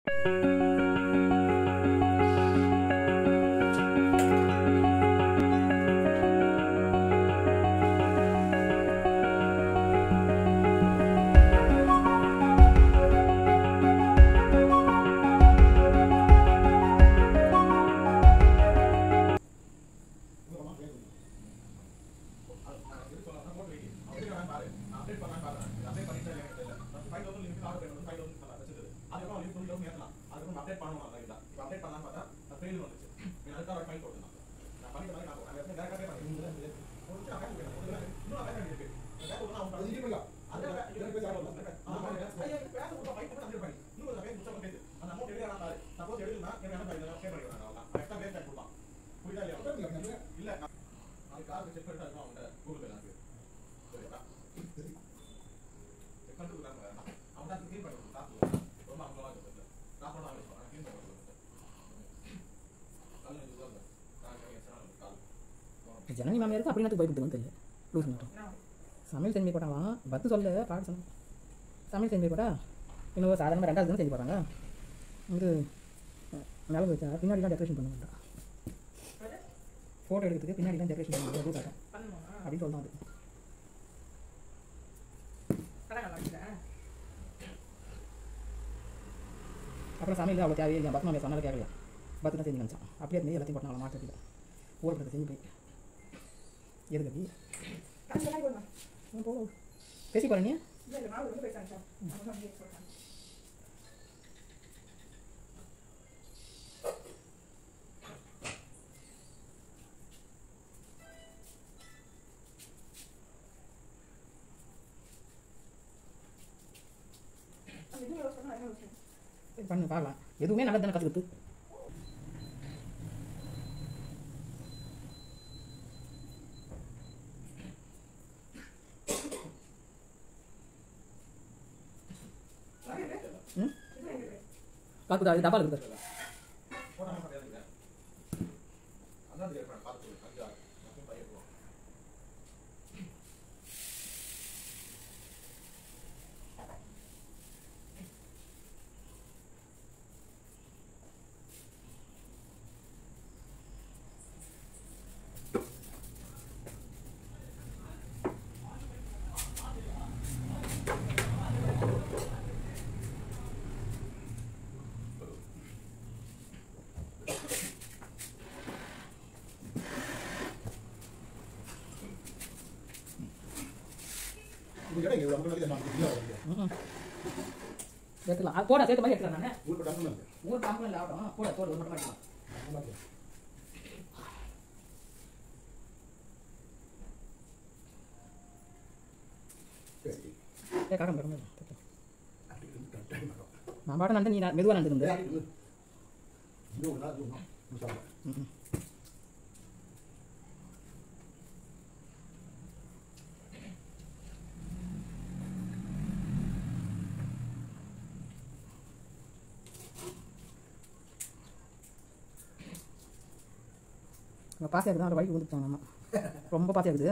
ஜனனி மாமியாருக்கு அப்படி நேரத்துக்கு பயப்படுத்துன்னு தெரியல லூஸ் மட்டும் சமையல் செஞ்சு போட்டாங்களாம் பத்து சொல்ல பாட சொன்னேன் சமையல் செஞ்சு போட்டா இன்னும் சாதாரணமாக ரெண்டாவது தானே செஞ்சு போகிறாங்க வந்து மிளகு வச்சா பின்னாடி தான் டெக்கரேஷன் பண்ண மாட்டா ஃபோட்டோ எடுக்கிறதுக்கு பின்னாடி தான் டெக்கரேஷன் பண்ண முடியாது காட்டும் அப்படின்னு சொல்லலாம் அது அப்புறம் சமையல் அவ்வளோ தேவையில்லை பத்து மாமியார் சொன்னாலும் கேட்கல பத்து தான் செஞ்சு நினச்சான் அப்படியே இருந்து எல்லாத்தையும் போட்டாங்களா மாற்றத்தில் ஊறப்படுத்த செஞ்சு போய் எதுக்கு அப்படி போ பேசி போகிறேன் நீ சரி, பண்ணு பார்க்கலாம் எதுவுமே நல்லது தானே கற்றுக்கிட்டு ம் காக்குதா அது டப்பால் இருக்குது ம் எடுத்துக்கலாம் அது போட சேர்த்த மாதிரி எடுத்துக்கலாம் நான் ஊர் கம்பெனியில் ஆகட்டும் போட போட ஒரு மட்டும் எடுக்கலாம் ஏ காக்கம் காக்கம் நான் பாட்டு நண்டு நீ மெதுவாக நண்டு இருந்து ம் அங்கே பாசியாக இருக்குது வழிக்கு வந்துட்டாங்க நம்ம ரொம்ப பாசியாக இருக்குது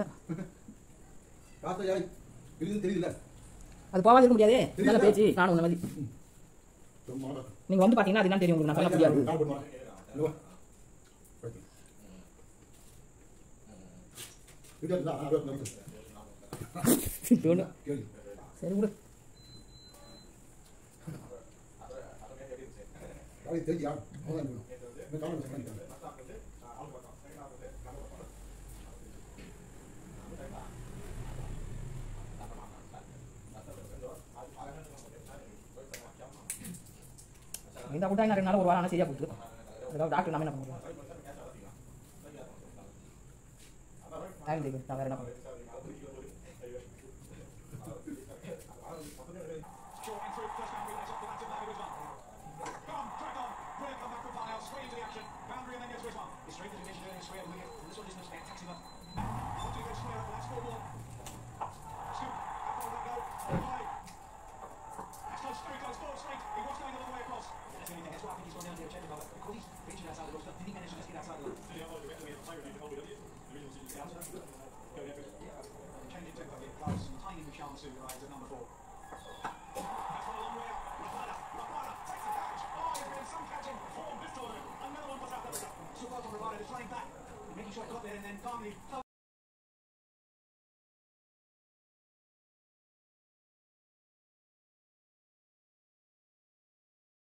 தெரியல அது போகாது இருக்க முடியாதே நல்ல பேச்சு நானும் உன்ன மாதிரி நீங்கள் வந்து பார்த்தீங்கன்னா அது என்ன தெரியும் உங்களுக்கு நான் சொல்ல முடியாது ஒண்ணு. சரி விடு இந்த கூட்டம் என்ன ரெண்டு நாள் ஒரு வாரம் ஆனால் சரியாக போகுது அதுக்காக டாக்டர் நம்ம என்ன பண்ண முடியும் டைம் தேவை நான் வேறு என்ன பண்ணுறேன் trying back, making sure I got there and then calmly